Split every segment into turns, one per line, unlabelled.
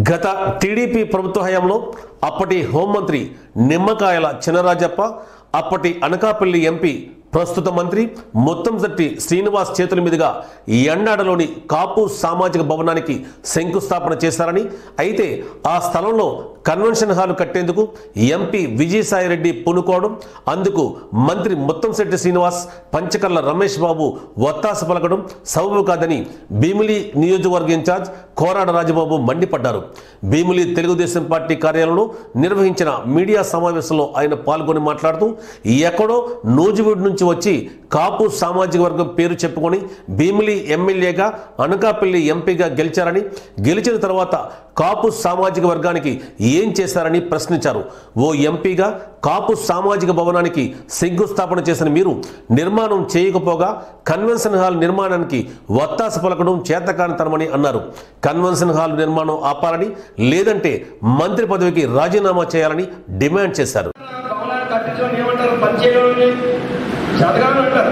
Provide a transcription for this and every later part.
గత టీడీపీ ప్రభుత్వ హయాంలో అప్పటి హోంమంత్రి నిమ్మకాయల చినరాజప్ప అప్పటి అనకాపల్లి ఎంపీ ప్రస్తుత మంత్రి మొత్తంశెట్టి శ్రీనివాస్ చేతుల మీదుగా ఎండాడలోని కాపు సామాజిక భవనానికి శంకుస్థాపన చేశారని అయితే ఆ స్థలంలో కన్వెన్షన్ హాల్ కట్టేందుకు ఎంపీ విజయసాయిరెడ్డి పూనుకోవడం అందుకు మంత్రి మొత్తంశెట్టి శ్రీనివాస్ పంచకర్ల రమేష్ బాబు ఒత్తాస పలకడం సబబు కాదని భీమిలి నియోజకవర్గ ఇన్ఛార్జ్ కోరాడ రాజబాబు మండిపడ్డారు భీమిలి తెలుగుదేశం పార్టీ కార్యాలయంలో నిర్వహించిన మీడియా సమావేశంలో ఆయన పాల్గొని మాట్లాడుతూ ఎక్కడో నూజివీడు నుంచి వచ్చి కాపు సామాజిక వర్గం పేరు చెప్పుకొని భీమిలి ఎమ్మెల్యేగా అనకాపల్లి ఎంపీగా గెలిచారని గెలిచిన తర్వాత కాపు సామాజిక వర్గానికి ఏం చేశారని ప్రశ్నించారు ఓ ఎంపీగా కాపు సామాజిక భవనానికి శంకుస్థాపన చేసిన మీరు నిర్మాణం చేయకపోగా కన్వెన్షన్ హాల్ నిర్మాణానికి వత్తాస పలకడం చేతకానితనమని అన్నారు కన్వెన్షన్ హాల్ నిర్మాణం ఆపాలని లేదంటే మంత్రి పదవికి రాజీనామా చేయాలని డిమాండ్ చేశారు
భవనాన్ని కట్టించడం ఏమంటారు పని చేయడం చేతగానే అంటారు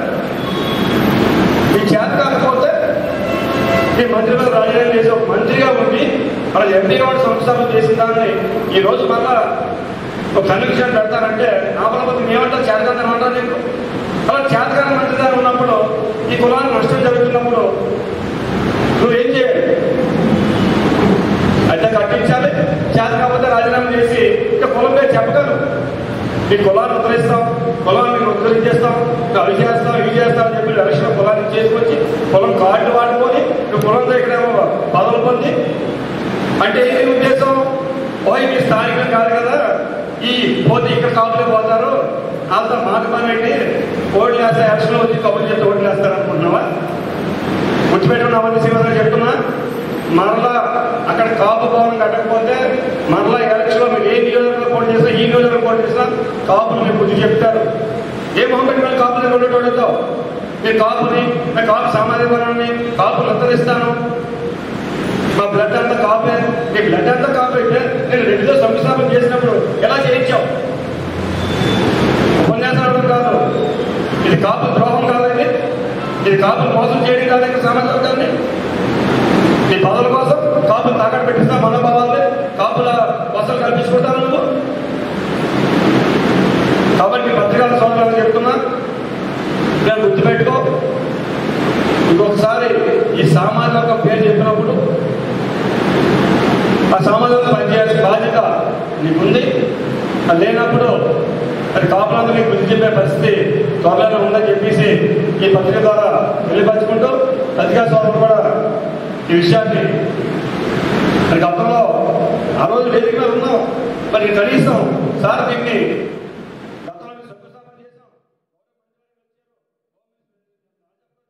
ఈ చేత కాకపోతే ఈ మంత్రిగా రాజీనామా చేసి ఒక మంత్రిగా ఉండి మన ఎంపీ వాడు సంస్థాపన చేసిన దాన్ని ఈ రోజు మళ్ళా ఒక కన్విక్షన్ పెడతారంటే ఆపలపతి ఏమంటారు చేతకాని అంటారు నీకు అలా చేతకాని మంత్రిగా ఉన్నప్పుడు ఈ కులానికి నష్టం జరుగుతున్నప్పుడు నువ్వేం చేయాలి అయితే కట్టించాలి చేత కాకపోతే రాజీనామా చేసి ఇక కులం పేరు చెప్పగలను మీ కులాన్ని ఉద్ధరిస్తాం కులాన్ని మీకు ఉద్ధరించేస్తాం ఇంకా అవి చేస్తాం ఇవి చేస్తాం అని చెప్పి ఎలక్షన్ కులాన్ని చేసుకొచ్చి కులం కార్డు వాడుకొని నువ్వు కులం దగ్గరేమో పదవులు పొంది అంటే ఏంటి ఉద్దేశం ఓ ఇది స్థానికం కాదు కదా ఈ పోతే ఇక్కడ కాపులే పోతారు అంత మాట పని పెట్టి ఓట్లు వేస్తే ఎలక్షన్లో వచ్చి కబుర్లు చెప్తే ఓట్లు వేస్తారు అనుకుంటున్నావా గుర్తుపెట్టుకున్న అవన్నీ శ్రీనివాసరావు చెప్తున్నా మరలా అక్కడ కాపు భవనం కట్టకపోతే మరలా ఎలక్షన్లో మీరు ఏ నియోజకవర్గం పోటీ చేసినా ఈ నియోజకవర్గం పోటీ చేసినా కాపులు మీరు బుద్ధి చెప్తారు ఏ మొహం పెట్టుకుని కాపు దగ్గర ఉండేటోళ్ళతో మీరు కాపుని నేను కాపు సామాజిక వర్గాన్ని కాపులు ఉత్తరిస్తాను మా బ్లడ్ అంతా కాపే నీ బ్లడ్ అంతా కాపే అయితే నేను రెండుతో శంకుస్థాపన చేసినప్పుడు ఎలా చేయించావు ఉపన్యాసం అవడం కాదు ఇది కాపు ద్రోహం కాదండి ఇది కాపు మోసం చేయడం కాదు ఇక్కడ సామాజిక వర్గాన్ని నీ పదవుల కోసం కాపులు తాకట్టు పెట్టిస్తా మనోభావాలే కాపుల వసలు కల్పించుకుంటాను నువ్వు కాబట్టి పత్రికల సోదరులు చెప్తున్నా నేను గుర్తుపెట్టుకో ఇంకొకసారి ఈ సామాజిక వర్గం పేరు చెప్పినప్పుడు ఆ సామాజిక వర్గం పనిచేయాల్సిన బాధ్యత నీకుంది అది లేనప్పుడు అది కాపులందరూ నీకు బుద్ధి చెప్పే పరిస్థితి త్వరలో ఉందని చెప్పేసి ఈ పత్రిక ద్వారా వెళ్ళిపరుచుకుంటూ అధికార సోదరులు కూడా ఈ విషయాన్ని మరి గతంలో ఆ రోజు వేదిక మీద ఉన్నాం మరి కనీసం సార్ దీన్ని